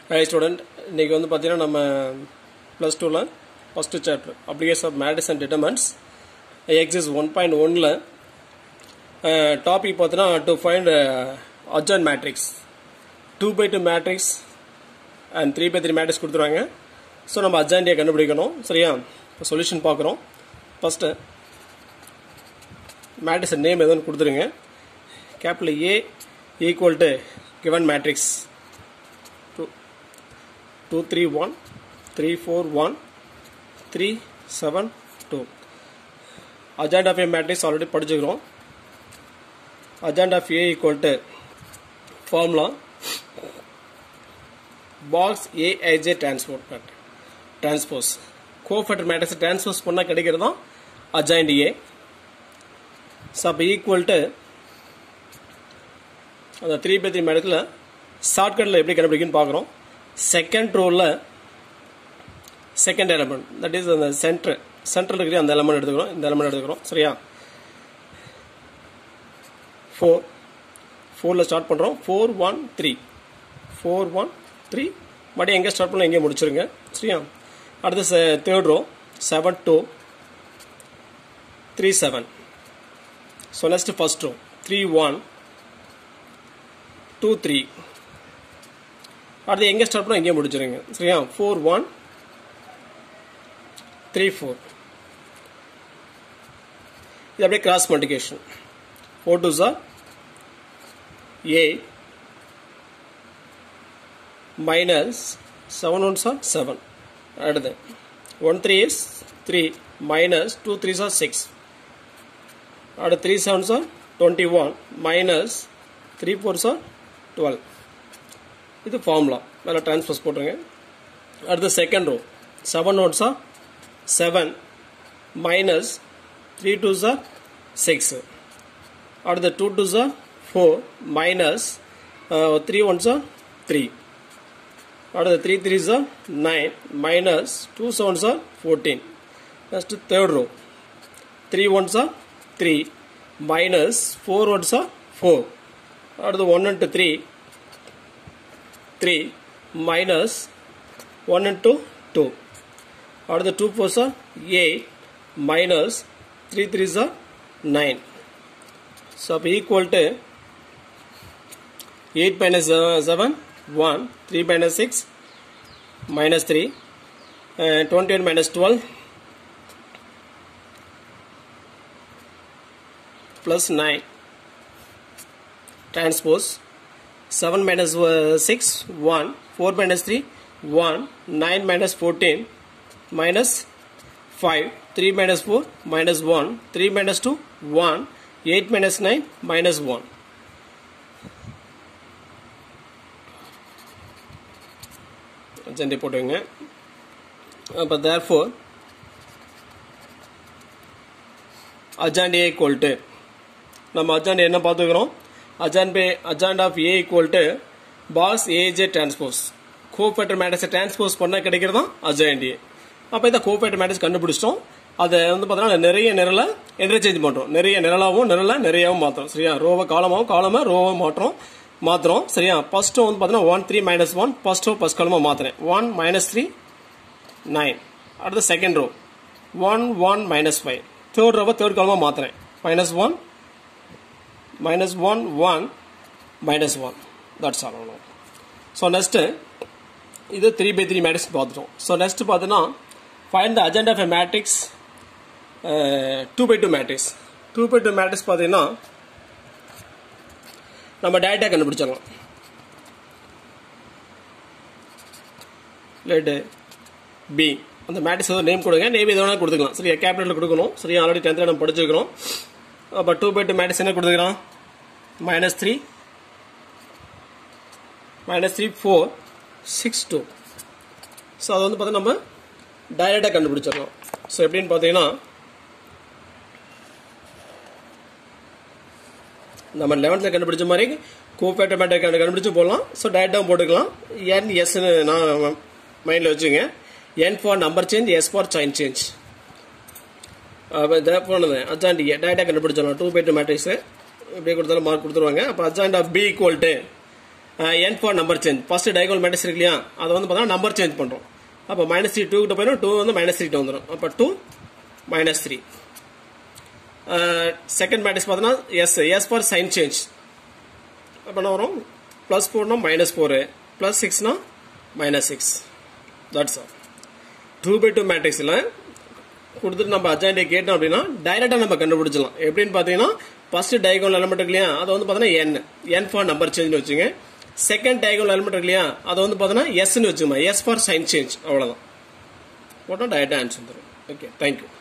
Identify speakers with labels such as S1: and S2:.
S1: high student இன்றைக்கி வந்து பார்த்தீங்கன்னா நம்ம ப்ளஸ் டூவில் first chapter application of matrix and determinants exercise one point ஒனில் டாபிக் பார்த்தீங்கன்னா to find adjoint matrix two by two matrix and three by three matrix கொடுத்துருவாங்க so நம்ம அர்ஜாண்டியை கண்டுபிடிக்கணும் சரியா இப்போ சொல்யூஷன் பார்க்குறோம் ஃபஸ்ட்டு மேட்ரிக்ஸ் நேம் எதுன்னு கொடுத்துருங்க capital A equal to given matrix two two three one three four one three seven two adjoint of A matrix already படிச்சுக்கிறோம் adjoint of A equal to formula box AIJ transport transpose cofactor matrix transpose பண்ணால் கிடைக்கிறது தான் adjoint A so அப்போ equal to அந்த three by three மேடத்தில் ஷார்ட்கட்டில் எப்படி கண்டுபிடிக்குன்னு பார்க்குறோம் செகண்ட் ரோவில் செகண்ட் எலமெண்ட் தட் இஸ் அந்த சென்டர் சென்ட்ரல் இருக்கிற அந்த எலமெண்ட் எடுத்துக்கிறோம் இந்த எலமெண்ட் எடுத்துக்கிறோம் சரியா ஃபோர் ஃபோரில் ஸ்டார்ட் பண்ணுறோம் four one three four one three மறுபடியும் எங்கே ஸ்டார்ட் பண்ணலாம் எங்கே முடிச்சிருங்க சரியா அடுத்து third row seven two three seven so next first row three one two three அடுத்து எங்கே ஸ்டார்ட் பண்ணால் எங்கேயே முடிச்சிருங்க சரியா ஃபோர் ஒன் த்ரீ ஃபோர் இது அப்படியே cross multiplication four two sir eight minus seven one sir seven அடுத்து one three is three minus two three sir six அடுத்து three seven sir twenty one minus three four sir twelve இது formula மேலே transpose போட்டுருங்க அடுத்து second row seven one sir seven minus three two sir six அடுத்து two two sir four minus three one sir three அடுத்து three three sir nine minus two seven sir fourteen next third row three one sir three minus four one sir four அடுத்து one into three three minus one into two அடுத்து two four sir eight minus three three sir nine so அப்போ equal to eight minus seven one three minus six minus three twenty one minus twelve plus 9 transpose 7 minus uh, 6 1 4 minus 3 1 9 minus 14 minus 5 3 minus 4 minus 1 3 minus 2 1 8 minus 9 minus 1 ஜென்டி போட்டுங்க அப்போ therefore adjoint A equal to நம்ம adjoint என்ன பார்த்துக்கிறோம் adjoint pay adjoint of A equal to pass AJ transpose cofactor மேட்ரிக்ஸை transpose பண்ணால் கிடைக்கிறது தான் அஜாண்ட் ஏ அப்போ இந்த கோஃபேட்டர் மேட்ரிக்ஸ் கண்டுபிடிச்சிட்டோம் அதை வந்து பார்த்தீங்கன்னா நிறைய நிரலை இன்டர்சேஞ்ச் பண்ணுறோம் நிறைய நிரலாகவும் நிரலை நிறையாவும் மாற்றுறோம் சரியா ரோவை காலமாகவும் காலமாக ரோவை மாற்றுறோம் மாற்றுறோம் சரியா ஃபர்ஸ்ட்டு வந்து பார்த்தீங்கன்னா one three minus one first row first காலமாக மாற்றுறேன் ஒன் மைனஸ் த்ரீ நைன் அடுத்து second row one one minus five third ரோவை தேர்ட் காலமாக மாற்றுறேன் minus one minus 1 1 minus 1 that's all அவ்வளோ ஸோ நெக்ஸ்ட்டு இது த்ரீ பை த்ரீ மேட்ரிக்ஸ் பார்த்துட்டோம் so next பார்த்தோன்னா find the adjoint of a matrix two by two matrix two by two matrix பார்த்தீங்கன்னா நம்ம டேரெக்டாக கண்டுபிடிச்சிடலாம் லேட்டு பி அந்த மேட்ரிக்ஸ் ஏதோ நேம் கொடுங்க நேம் எது வேணாலும் கொடுத்துக்கலாம் சரியா கேபிட்டலில் கொடுக்கணும் சரியா ஆல்ரெடி டென்த்தில் நம்ம படிச்சிருக்கிறோம் அப்போ டூ பை டூ மேட்ரிக்ஸ் என்ன கொடுத்துக்கிறான் minus three minus three four six two so அது வந்து பார்த்தா நம்ம டைரெக்டாக கண்டுபிடிச்சிடலாம் ஸோ எப்படின்னு பார்த்தீங்கன்னா நம்ம லெவன்த்தில் கண்டுபிடிச்ச மாதிரி கோபேட்டர் மேட்டர் கண்டுபிடிச்சு போடலாம் ஸோ டைரெக்டாகவும் போட்டுக்கலாம் என் எஸ்ன்னு நான் மைண்டில் வச்சுங்க N for number change S for sign change போனது அஜாண்ட் ஏ டேரெக்டாக கண்டுபிடிச்சிடலாம் டூ பை டூ மேட்ரிக்ஸு இப்படியே கொடுத்தாலும் மார்க் கொடுத்துருவாங்க அப்போ adjoint of B equal to N for number change first diagonal matrix இருக்கு இல்லையா அதை வந்து பார்த்தா நம்பர் சேஞ்ச் பண்ணுறோம் அப்போ மைனஸ் த்ரீ டூ கிட்ட போயிடும் டூ வந்து மைனஸ் த்ரீ வந்துடும் அப்போ two minus three second matrix பார்த்தோன்னா S S for sign change அப்போ என்ன வரும் ப்ளஸ் ஃபோர்னா மைனஸ் ஃபோரு ப்ளஸ் சிக்ஸ்னா minus six that's all two by two மேட்ரிக்ஸில் கொடுத்துட்டு நம்ம அஜாயிண்டை கேட்டோம் அப்படின்னா டைரெக்டாக நம்ம கண்டுபிடிச்சலாம் எப்படின்னு பார்த்தீங்கன்னா ஃபர்ஸ்ட் டயகோனல் எலமெண்ட் இருக்கு இல்லையா அதை வந்து பார்த்தீங்கன்னா என் என் ஃபார் நம்பர் சேஞ்ச்னு வச்சுங்க செகண்ட் டயகோனல் எலமெண்ட் இருக்கு இல்லையா அதை வந்து பார்த்தீங்கன்னா எஸ்ன்னு வச்சுக்கோங்க எஸ் ஃபார் சைன் சேஞ்ச் அவ்வளோதான் போட்டால் டைரெக்டாக ஆன்சர் வந்துடும் ஓகே தேங்க்யூ